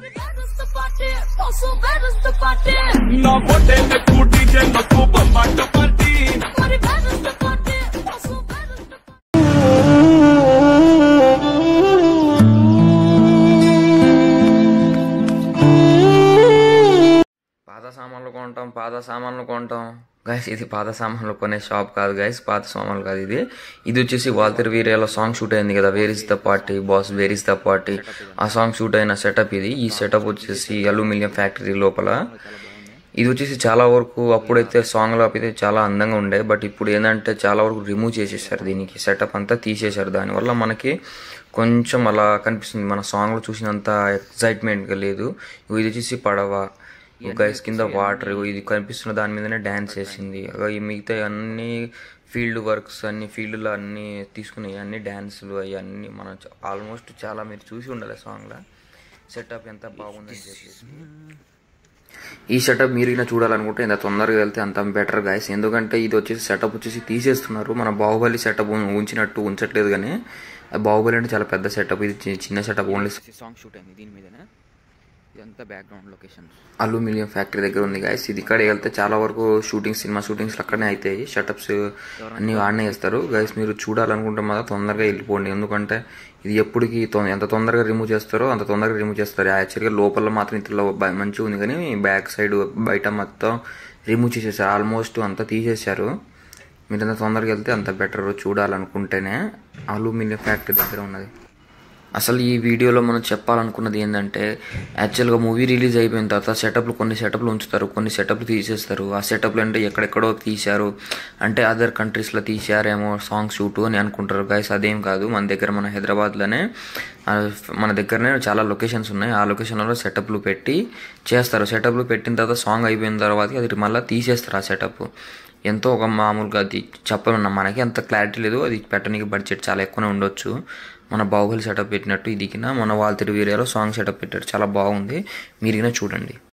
నా పొట్టే ఎక్కువ డీజే నాకు బొమ్మాట పార్టీ పాత సామాన్లు కొంటాం పాత సామాన్లు కొంటాం గైస్ ఇది పాత సామాన్లు కొనే షాప్ కాదు గైస్ పాత సామాన్లు కాదు ఇది ఇది వచ్చేసి వాల్తెర్ వీరియాలో సాంగ్ షూట్ అయింది కదా where is the party boss where is the party ఆ సాంగ్ షూట్ అయిన సెటప్ ఇది ఈ సెటప్ వచ్చేసి అల్యూమినియం ఫ్యాక్టరీ లోపల ఇది వచ్చేసి చాలా వరకు అప్పుడైతే సాంగ్ లో అయితే చాలా అందంగా ఉండే బట్ ఇప్పుడు ఏంటంటే చాలా వరకు రిమూవ్ చేసేసారు దీనికి సెటప్ అంతా తీసేశారు దానివల్ల మనకి కొంచెం అలా కనిపిస్తుంది మన సాంగ్ లో చూసినంత ఎక్సైట్మెంట్ గా లేదు ఇది వచ్చేసి పడవ గైస్ కింద వాటర్ ఇది కనిపిస్తున్న దాని మీదనే డ్యాన్స్ చేసింది ఇక ఈ మిగతా అన్ని ఫీల్డ్ వర్క్స్ అన్ని ఫీల్డ్లో అన్ని తీసుకున్నాయి అన్ని డ్యాన్సులు అవన్నీ మనం ఆల్మోస్ట్ చాలా మీరు చూసి ఉండాలి సాంగ్లో సెటప్ ఎంత బాగుందని చెప్పేసి ఈ సెటప్ మీరు ఇలా చూడాలనుకుంటే ఎంత తొందరగా వెళ్తే అంత బెటర్ గాయస్ ఎందుకంటే ఇది వచ్చేసి సెటప్ వచ్చేసి తీసేస్తున్నారు మన బాహుబలి సెటప్ ఉంచినట్టు ఉంచట్లేదు కానీ ఆ బాహుబలి అంటే చాలా పెద్ద సెటప్ ఇది చి- చిన్న సెటప్ ఓన్లీ సాంగ్ షూట్ అయింది దీని మీదనే ఇదంతా బ్యాక్గ్రౌండ్ లొకేషన్ అల్యూమినియం ఫ్యాక్టరీ దగ్గర ఉంది గాయస్ ఇది ఇక్కడ వెళ్తే చాలా వరకు షూటింగ్ సినిమా షూటింగ్స్ అక్కడనే అవుతాయి షటప్స్ అన్ని ఆడనే చేస్తారు గైస్ మీరు చూడాలనుకుంటే మాత్రం తొందరగా వెళ్ళిపోండి ఎందుకంటే ఇది ఎప్పటికి తొ- ఎంత తొందరగా రిమూవ్ చేస్తారో అంత తొందరగా రిమూవ్ చేస్తారు యాక్చువల్గా లోపల మాత్రం ఇంట్లో బ- మంచిగా ఉంది కానీ బ్యాక్ సైడ్ బయట మొత్తం రిమూవ్ చేసేసారు ఆల్మోస్ట్ అంతా తీసేశారు మీరు ఎంత తొందరగా వెళ్తే అంత బెటర్ చూడాలనుకుంటేనే అల్యూమినియం ఫ్యాక్టరీ దగ్గర ఉన్నది అసలు ఈ వీడియోలో మనం చెప్పాలనుకున్నది ఏంటంటే యాక్చువల్గా మూవీ రిలీజ్ అయిపోయిన తర్వాత సెటప్లు కొన్ని సెటప్లు ఉంచుతారు కొన్ని సెటప్లు తీసేస్తారు ఆ సెటప్లు అంటే ఎక్కడెక్కడో తీశారు అంటే అదర్ కంట్రీస్లో తీశారేమో సాంగ్ షూట్ అని అనుకుంటారు గైస్ అదేం కాదు మన దగ్గర మన హైదరాబాద్లోనే ఆ, మన దగ్గరనే చాలా లొకేషన్స్ ఉన్నాయి ఆ లొకేషన్లలో సెటప్లు పెట్టి చేస్తారు సెటప్లు పెట్టిన తర్వాత సాంగ్ అయిపోయిన తర్వాత అది మళ్ళీ తీసేస్తారు ఆ సెటప్ ఎంతో ఒక మామూలుగా అది చెప్పమన్నా మనకి అంత క్లారిటీ లేదు అది పెట్టడానికి బడ్జెట్ చాలా ఎక్కువనే ఉండొచ్చు మన బాహుబలి సెటప్ పెట్టినట్టు ఇది కింద మన వాళ్ళ వీరియాలో సాంగ్ సెటప్ పెట్టారు చాలా బాగుంది మీరు కింద చూడండి